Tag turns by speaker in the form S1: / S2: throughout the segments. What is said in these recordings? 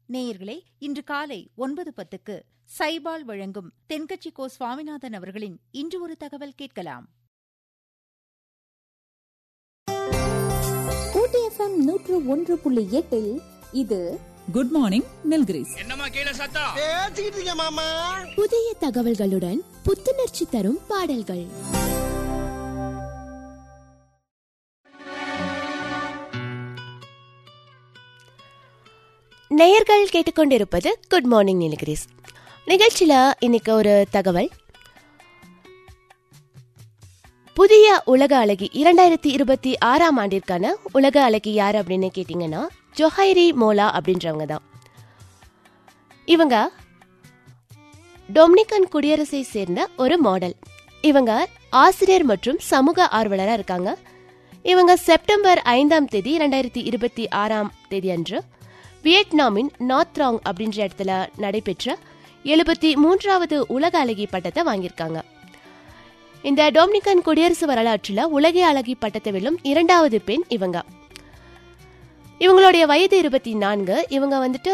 S1: நேயர்களே இன்று காலை ஒன்பது பத்துக்கு சைபால் வழங்கும் தென்கட்சி கோ சுவாமிநாதன் அவர்களின் இன்று ஒரு தகவல் கேட்கலாம்
S2: ஊட்டி எஃப்எம் நூற்று ஒன்று புள்ளி எட்டில் இது
S3: குட் மார்னிங் நில்கிரிஸ்
S4: என்னம்மா கீழே சத்தம்
S5: பேசிக்கிட்டு இருக்க மாமா
S2: புதிய தகவல்களுடன் புத்துணர்ச்சி தரும் பாடல்கள்
S6: நேயர்கள் கேட்டுக்கொண்டிருப்பது குட் மார்னிங் நீலகிரிஸ் நிகழ்ச்சியில் இன்னைக்கு ஒரு தகவல் புதிய உலக அழகி இரண்டாயிரத்தி இருபத்தி ஆறாம் ஆண்டிற்கான உலக அழகி யார் அப்படின்னு கேட்டிங்கன்னா ஜொஹைரி மோலா அப்படின்றவங்க தான் இவங்க டொமினிக்கன் குடியரசை சேர்ந்த ஒரு மாடல் இவங்க ஆசிரியர் மற்றும் சமூக ஆர்வலராக இருக்காங்க இவங்க செப்டம்பர் ஐந்தாம் தேதி இரண்டாயிரத்தி இருபத்தி ஆறாம் தேதி அன்று வியட்நாமின் நாத்ராங் அப்படின்ற இடத்துல நடைபெற்ற எழுபத்தி மூன்றாவது உலக அழகி பட்டத்தை வாங்கியிருக்காங்க இந்த டொமினிக்கன் குடியரசு வரலாற்றில் உலக அழகி பட்டத்தை வெல்லும் இரண்டாவது பெண் இவங்க இவங்களுடைய வயது இருபத்தி நான்கு இவங்க வந்துட்டு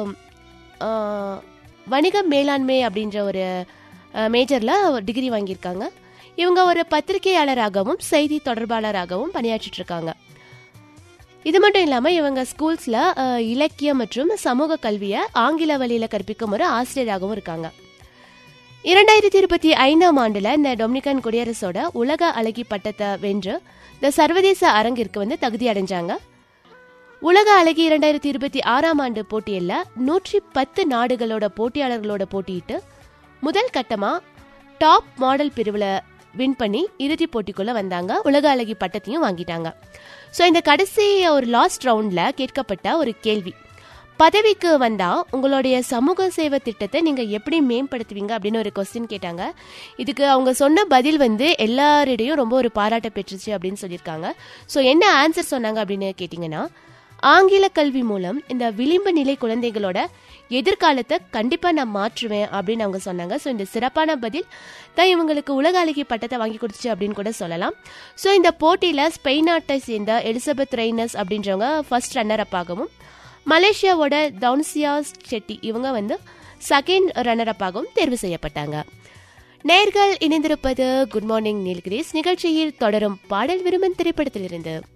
S6: ஆஹ், வணிக மேலாண்மை அப்படின்ற ஒரு மேஜரில் டிகிரி வாங்கியிருக்காங்க இவங்க ஒரு பத்திரிகையாளராகவும் செய்தி தொடர்பாளராகவும் பணியாற்றிட்டு இருக்காங்க இது மட்டும் இல்லாமல் இவங்க ஸ்கூல்ஸில் இலக்கியம் மற்றும் சமூக கல்வியை ஆங்கில வழியில் கற்பிக்கும் ஒரு ஆசிரியராகவும் இருக்காங்க இரண்டாயிரத்தி இருபத்தி ஐந்தாம் ஆண்டில் இந்த டொமினிக்கன் குடியரசோட உலக அழகி பட்டத்தை வென்று இந்த சர்வதேச அரங்கிற்கு வந்து தகுதி அடைஞ்சாங்க உலக அழகி இரண்டாயிரத்தி இருபத்தி ஆறாம் ஆண்டு போட்டியில் நூற்றி பத்து நாடுகளோட போட்டியாளர்களோட போட்டியிட்டு முதல் கட்டமாக டாப் மாடல் பிரிவில் வின் பண்ணி இறுதிப் போட்டிக்குள்ளே வந்தாங்க உலக அழகி பட்டத்தையும் வாங்கிட்டாங்க ஸோ இந்த கடைசி ஒரு லாஸ்ட் ரவுண்டில் கேட்கப்பட்ட ஒரு கேள்வி பதவிக்கு வந்தால் உங்களுடைய சமூக சேவை திட்டத்தை நீங்கள் எப்படி மேம்படுத்துவீங்க அப்படின்னு ஒரு கொஸ்டின் கேட்டாங்க இதுக்கு அவங்க சொன்ன பதில் வந்து எல்லாரிடையும் ரொம்ப ஒரு பாராட்ட பெற்றுச்சு அப்படின்னு சொல்லியிருக்காங்க ஸோ என்ன ஆன்சர் சொன்னாங்க அப்படின்னு கேட்டிங்கன்னா ஆங்கில கல்வி மூலம் இந்த விளிம்பு நிலை குழந்தைகளோட எதிர்காலத்தை கண்டிப்பாக நான் மாற்றுவேன் அப்படின்னு அவங்க சொன்னாங்க ஸோ இந்த சிறப்பான பதில் தான் இவங்களுக்கு உலக அழகி பட்டத்தை வாங்கி கொடுத்துச்சு அப்படின்னு கூட சொல்லலாம் ஸோ இந்த போட்டியில் ஸ்பெயின் நாட்டை சேர்ந்த எலிசபெத் ரெய்னஸ் அப்படின்றவங்க ஃபர்ஸ்ட் ரன்னர் அப் ஆகவும் மலேசியாவோட தவுன்சியா செட்டி இவங்க வந்து செகண்ட் ரன்னர் அப் ஆகவும் தேர்வு செய்யப்பட்டாங்க நேர்கள் இணைந்திருப்பது குட் மார்னிங் நீல்கிரிஸ் நிகழ்ச்சியில் தொடரும் பாடல் விரும்பன் திரைப்படத்திலிருந்து